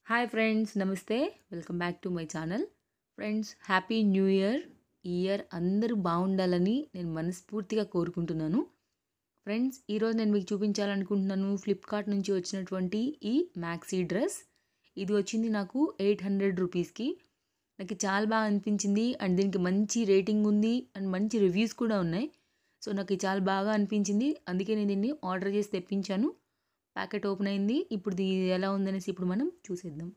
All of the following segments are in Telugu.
హాయ్ ఫ్రెండ్స్ నమస్తే welcome back to my channel friends happy new year ఈ ఇయర్ అందరూ బాగుండాలని నేను మనస్ఫూర్తిగా కోరుకుంటున్నాను ఫ్రెండ్స్ ఈరోజు నేను మీకు చూపించాలనుకుంటున్నాను ఫ్లిప్కార్ట్ నుంచి వచ్చినటువంటి ఈ మ్యాక్సీ డ్రెస్ ఇది వచ్చింది నాకు ఎయిట్ హండ్రెడ్ రూపీస్కి నాకు చాలా బాగా అనిపించింది అండ్ దీనికి మంచి రేటింగ్ ఉంది అండ్ మంచి రివ్యూస్ కూడా ఉన్నాయి సో నాకు ఇది చాలా బాగా అనిపించింది అందుకే నేను దీన్ని ఆర్డర్ చేసి తెప్పించాను ప్యాకెట్ ఓపెన్ అయింది ఇప్పుడు ఇది ఎలా ఉందనేసి ఇప్పుడు మనం చూసేద్దాం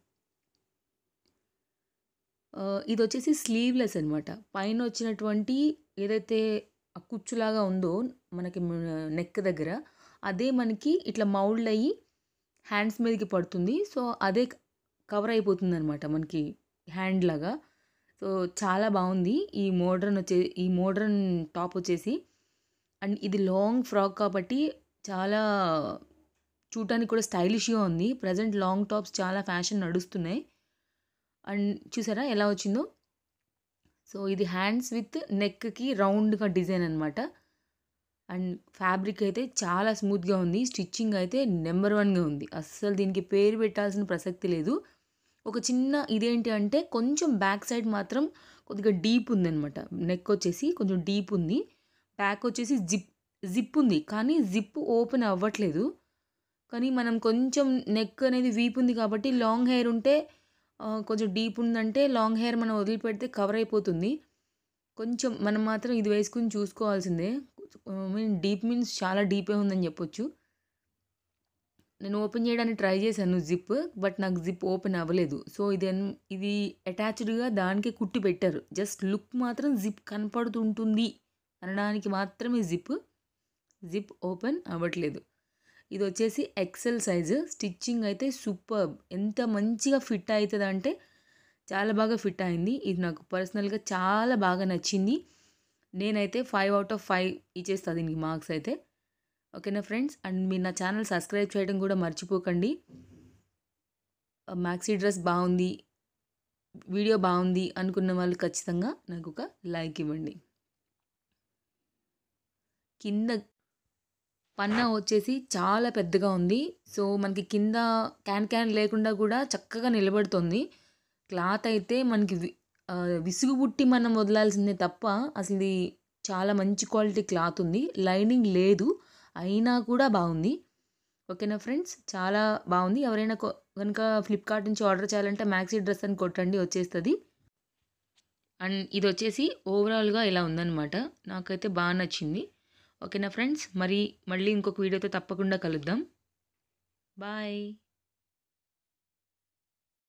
ఆ, ఇది వచ్చేసి స్లీవ్లెస్ అనమాట పైన వచ్చినటువంటి ఏదైతే ఆ కుచ్చులాగా ఉందో మనకి నెక్ దగ్గర అదే మనకి ఇట్లా మౌల్డ్ అయ్యి హ్యాండ్స్ మీదకి పడుతుంది సో అదే కవర్ అయిపోతుంది అనమాట మనకి హ్యాండ్ లాగా సో చాలా బాగుంది ఈ మోడ్రన్ వచ్చే ఈ మోడ్రన్ టాప్ వచ్చేసి అండ్ ఇది లాంగ్ ఫ్రాక్ కాబట్టి చాలా చూడటానికి కూడా స్టైలిష్గా ఉంది ప్రజెంట్ లాంగ్ టాప్స్ చాలా ఫ్యాషన్ నడుస్తున్నాయి అండ్ చూసారా ఎలా వచ్చిందో సో ఇది హ్యాండ్స్ విత్ నెక్కి రౌండ్గా డిజైన్ అనమాట అండ్ ఫ్యాబ్రిక్ అయితే చాలా స్మూత్గా ఉంది స్టిచ్చింగ్ అయితే నెంబర్ వన్గా ఉంది అస్సలు దీనికి పేరు పెట్టాల్సిన ప్రసక్తి లేదు ఒక చిన్న ఇదేంటి అంటే కొంచెం బ్యాక్ సైడ్ మాత్రం కొద్దిగా డీప్ ఉందన్నమాట నెక్ వచ్చేసి కొంచెం డీప్ ఉంది బ్యాక్ వచ్చేసి జిప్ జిప్ ఉంది కానీ జిప్ ఓపెన్ అవ్వట్లేదు కానీ మనం కొంచెం నెక్ అనేది వీప్ ఉంది కాబట్టి లాంగ్ హెయిర్ ఉంటే ఆ, కొంచెం డీప్ ఉందంటే లాంగ్ హెయిర్ మనం వదిలిపెడితే కవర్ అయిపోతుంది కొంచెం మనం మాత్రం ఇది వేసుకుని చూసుకోవాల్సిందే మీన్ డీప్ మీన్స్ చాలా డీపే ఉందని చెప్పొచ్చు నేను ఓపెన్ చేయడానికి ట్రై చేశాను జిప్ బట్ నాకు జిప్ ఓపెన్ అవ్వలేదు సో ఇది ఎన్- ఇది అటాచ్డ్గా దానికి కుట్టి పెట్టారు జస్ట్ లుక్ మాత్రం జిప్ కనపడుతుంటుంది అనడానికి మాత్రమే జిప్ జిప్ ఓపెన్ అవ్వట్లేదు ఇది వచ్చేసి ఎక్సెల్ సైజు స్టిచ్చింగ్ అయితే సూపర్ ఎంత మంచిగా ఫిట్ అవుతుంది అంటే చాలా బాగా ఫిట్ అయింది ఇది నాకు పర్సనల్గా చాలా బాగా నచ్చింది నేనైతే ఫైవ్ అవుట్ ఆఫ్ ఫైవ్ ఇచ్చేస్తా దీనికి మార్క్స్ అయితే ఓకేనా ఫ్రెండ్స్ అండ్ మీరు నా ఛానల్ సబ్స్క్రైబ్ చేయడం కూడా మర్చిపోకండి మ్యాక్సీ డ్రెస్ బాగుంది వీడియో బాగుంది అనుకున్న వాళ్ళు ఖచ్చితంగా నాకు ఒక లైక్ ఇవ్వండి కింద పన్నా వచ్చేసి చాలా పెద్దగా ఉంది సో మనకి కింద క్యాన్ క్యాన్ లేకుండా కూడా చక్కగా నిలబడుతుంది క్లాత్ అయితే మనకి వి- ఆ, విసుగు పుట్టి మనం వదలాల్సిందే తప్ప అసలు ఇది చాలా మంచి క్వాలిటీ క్లాత్ ఉంది లైనింగ్ లేదు అయినా కూడా బాగుంది ఓకేనా ఫ్రెండ్స్ చాలా బాగుంది ఎవరైనా కొ- కనుక ఫ్లిప్కార్ట్ నుంచి ఆర్డర్ చేయాలంటే మ్యాక్సీ డ్రెస్ అని కొట్టండి వచ్చేస్తుంది అండ్ ఇది వచ్చేసి ఓవరాల్గా ఇలా ఉందన్నమాట నాకైతే బాగా నచ్చింది ఓకేనా ఫ్రెండ్స్ మరి మళ్ళీ ఇంకొక వీడియోతో తప్పకుండా కలుద్దాం బాయ్